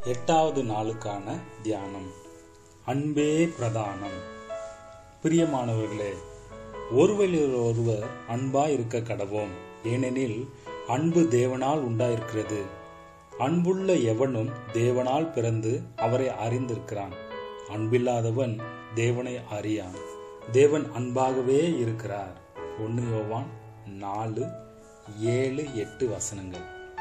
எட்டாவது நாளுக்கான தியானம் அன்பே பிரதானம் பிரியமானவர்களே ஒருவரில் ஒருவர் அன்பாய் இருக்க கடவோம் ஏனெனில் அன்பு தேவனால் உண்டாயிருக்கிறது அன்புள்ள எவனும் தேவனால் பிறந்து அவரை அறிந்திருக்கிறான் அன்பில்லாதவன் தேவனை அறியான் தேவன் அன்பாகவே இருக்கிறார் ஒன்னு யோவான் நாலு ஏழு எட்டு வசனங்கள்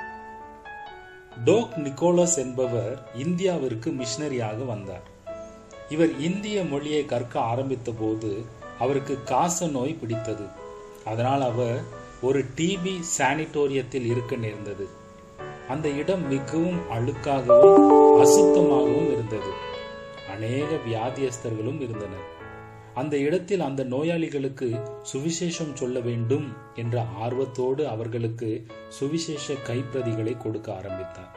டோக் நிக்கோலஸ் என்பவர் இந்தியாவிற்கு மிஷனரியாக வந்தார் இவர் இந்திய மொழியை கற்க ஆரம்பித்த போது அவருக்கு காச நோய் பிடித்தது அதனால் அவர் ஒரு டிபி சானிட்டோரியத்தில் இருக்க நேர்ந்தது அந்த இடம் மிகவும் அழுக்காகவும் அசுத்தமாகவும் இருந்தது அநேக வியாதியஸ்தர்களும் இருந்தனர் அந்த இடத்தில் அந்த நோயாளிகளுக்கு சுவிசேஷம் சொல்ல வேண்டும் என்ற ஆர்வத்தோடு அவர்களுக்கு சுவிசேஷ கைப்பிரதிகளை கொடுக்க ஆரம்பித்தார்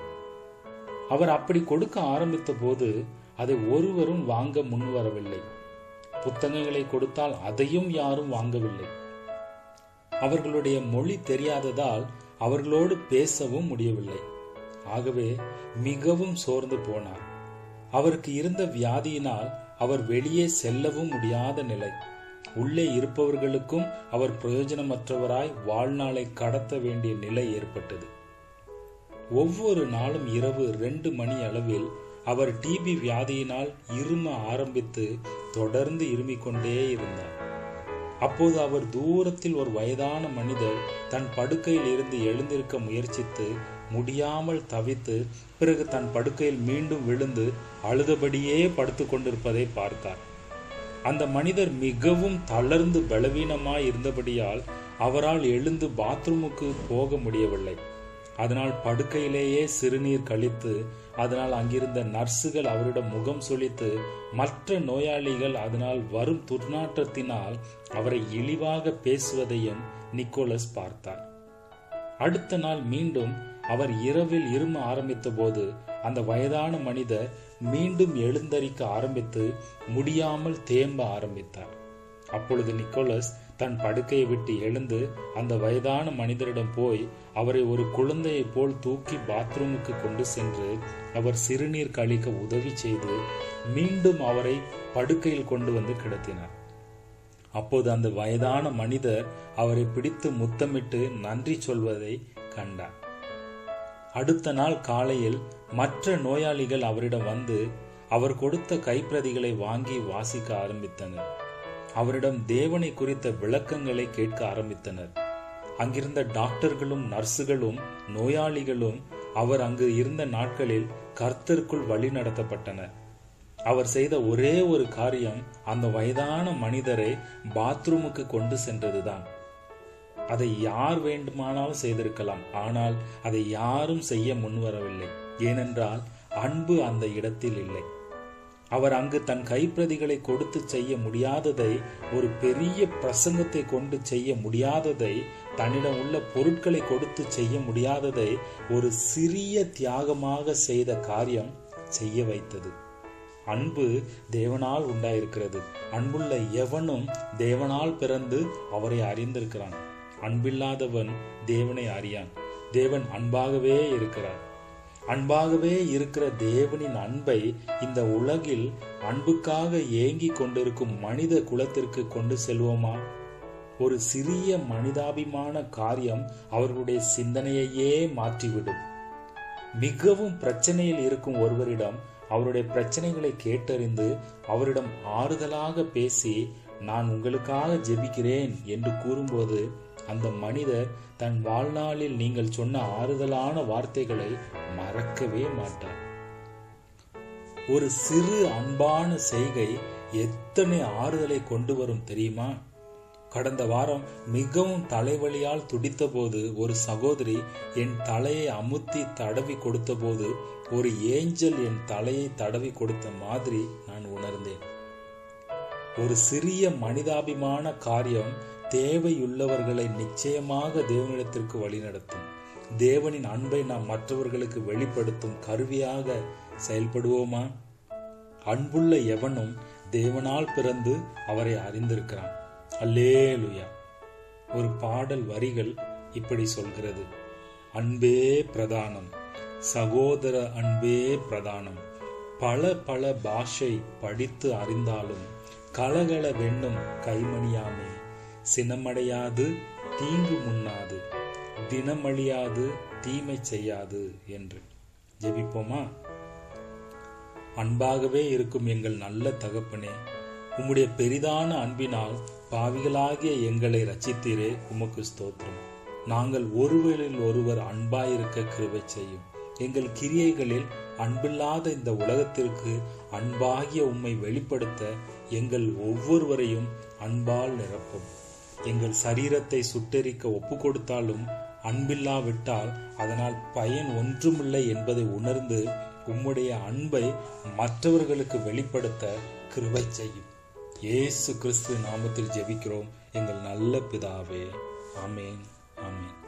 அவர் அப்படி கொடுக்க ஆரம்பித்த போது அதை ஒருவரும் வாங்க முன்வரவில்லை புத்தகங்களை கொடுத்தால் அதையும் யாரும் வாங்கவில்லை அவர்களுடைய மொழி தெரியாததால் அவர்களோடு பேசவும் முடியவில்லை ஆகவே மிகவும் சோர்ந்து போனார் அவருக்கு இருந்த வியாதியினால் அவர் வெளியே செல்லவும் முடியாத நிலை உள்ளே இருப்பவர்களுக்கும் அவர் பிரயோஜனமற்றவராய் வாழ்நாளை கடத்த வேண்டிய நிலை ஏற்பட்டது ஒவ்வொரு நாளும் இரவு ரெண்டு மணி அளவில் அவர் டிபி வியாதியினால் இரும ஆரம்பித்து தொடர்ந்து இருமிக் கொண்டே இருந்தார் அப்போது அவர் தூரத்தில் ஒரு வயதான மனிதர் தன் படுக்கையில் இருந்து எழுந்திருக்க முயற்சித்து முடியாமல் தவித்து பிறகு தன் படுக்கையில் மீண்டும் விழுந்து அழுதபடியே படுத்து கொண்டிருப்பதை பார்த்தார் அந்த மனிதர் மிகவும் தளர்ந்து பலவீனமாய் இருந்தபடியால் அவரால் எழுந்து பாத்ரூமுக்கு போக முடியவில்லை அதனால் படுக்கையிலேயே சிறுநீர் கழித்து அதனால் அங்கிருந்த நர்சுகள் அவரிடம் முகம் சொலித்து மற்ற நோயாளிகள் அதனால் வரும் துர்நாற்றத்தினால் அவரை இழிவாக பேசுவதையும் நிக்கோலஸ் பார்த்தார் அடுத்த நாள் மீண்டும் அவர் இரவில் இரும ஆரம்பித்த போது அந்த வயதான மனிதர் மீண்டும் எழுந்தரிக்க ஆரம்பித்து முடியாமல் தேம்ப ஆரம்பித்தார் அப்பொழுது நிக்கோலஸ் தன் படுக்கையை விட்டு எழுந்து அந்த வயதான மனிதரிடம் போய் அவரை ஒரு குழந்தையை போல் தூக்கி பாத்ரூமுக்கு கொண்டு சென்று அவர் சிறுநீர் கழிக்க உதவி செய்து மீண்டும் அவரை படுக்கையில் கொண்டு வந்து கிடத்தினார் அப்போது அந்த வயதான மனிதர் அவரை பிடித்து முத்தமிட்டு நன்றி சொல்வதை கண்டார் அடுத்த நாள் காலையில் மற்ற நோயாளிகள் அவரிடம் வந்து அவர் கொடுத்த கைப்பிரதிகளை வாங்கி வாசிக்க ஆரம்பித்தனர் அவரிடம் தேவனை குறித்த விளக்கங்களை கேட்க ஆரம்பித்தனர் அங்கிருந்த டாக்டர்களும் நர்சுகளும் நோயாளிகளும் அவர் அங்கு இருந்த நாட்களில் கர்த்தருக்குள் வழி நடத்தப்பட்டனர் அவர் செய்த ஒரே ஒரு காரியம் அந்த வயதான மனிதரை பாத்ரூமுக்கு கொண்டு சென்றதுதான் அதை யார் வேண்டுமானாலும் செய்திருக்கலாம் ஆனால் அதை யாரும் செய்ய முன்வரவில்லை ஏனென்றால் அன்பு அந்த இடத்தில் இல்லை அவர் அங்கு தன் கைப்பிரதிகளை கொடுத்து செய்ய முடியாததை ஒரு பெரிய பிரசங்கத்தை கொண்டு செய்ய முடியாததை தன்னிடம் உள்ள பொருட்களை கொடுத்து செய்ய முடியாததை ஒரு சிறிய தியாகமாக செய்த காரியம் செய்ய வைத்தது அன்பு தேவனால் உண்டாயிருக்கிறது அன்புள்ள எவனும் தேவனால் பிறந்து அவரை அறிந்திருக்கிறான் அன்பில்லாதவன் தேவனை அறியான் தேவன் அன்பாகவே இருக்கிறார் அன்பாகவே இருக்கிற தேவனின் அன்பை இந்த உலகில் அன்புக்காக ஏங்கி கொண்டிருக்கும் மனித குலத்திற்கு கொண்டு செல்வோமா ஒரு சிறிய மனிதாபிமான காரியம் அவர்களுடைய சிந்தனையையே மாற்றிவிடும் மிகவும் பிரச்சனையில் இருக்கும் ஒருவரிடம் அவருடைய பிரச்சனைகளை கேட்டறிந்து அவரிடம் ஆறுதலாக பேசி நான் உங்களுக்காக ஜெபிக்கிறேன் என்று கூறும்போது அந்த மனிதர் தன் வாழ்நாளில் நீங்கள் சொன்ன ஆறுதலான வார்த்தைகளை மறக்கவே மாட்டார் ஒரு சிறு அன்பான செய்கை எத்தனை ஆறுதலை கொண்டு வரும் தெரியுமா கடந்த வாரம் மிகவும் தலைவலியால் துடித்த போது ஒரு சகோதரி என் தலையை அமுத்தி தடவி கொடுத்த போது ஒரு ஏஞ்சல் என் தலையை தடவி கொடுத்த மாதிரி நான் உணர்ந்தேன் ஒரு சிறிய மனிதாபிமான காரியம் தேவையுள்ளவர்களை நிச்சயமாக தேவனிடத்திற்கு வழிநடத்தும் தேவனின் அன்பை நாம் மற்றவர்களுக்கு வெளிப்படுத்தும் கருவியாக செயல்படுவோமா அன்புள்ள எவனும் தேவனால் பிறந்து அவரை அறிந்திருக்கிறான் அல்லேலுயா ஒரு பாடல் வரிகள் இப்படி சொல்கிறது அன்பே பிரதானம் சகோதர அன்பே பிரதானம் பல பல பாஷை படித்து அறிந்தாலும் கலகல வெண்ணும் கைமணியாமே சினமடையாது தீங்கு முன்னாது தினமழியாது தீமை செய்யாது என்று ஜெபிப்போமா அன்பாகவே இருக்கும் எங்கள் நல்ல தகப்பனே உம்முடைய பெரிதான அன்பினால் பாவிகளாகிய எங்களை ரச்சித்தீரே உமக்கு ஸ்தோத்திரம் நாங்கள் ஒருவரில் ஒருவர் அன்பாயிருக்க கிருபை செய்யும் எங்கள் கிரியைகளில் அன்பில்லாத இந்த உலகத்திற்கு அன்பாகிய உம்மை வெளிப்படுத்த எங்கள் ஒவ்வொருவரையும் அன்பால் நிரப்பும் எங்கள் சரீரத்தை சுட்டெரிக்க ஒப்பு கொடுத்தாலும் அன்பில்லாவிட்டால் அதனால் பயன் ஒன்றுமில்லை என்பதை உணர்ந்து உம்முடைய அன்பை மற்றவர்களுக்கு வெளிப்படுத்த கிருபை செய்யும் இயேசு கிறிஸ்து நாமத்தில் ஜெபிக்கிறோம் எங்கள் நல்ல பிதாவே ஆமேன் ஆமேன்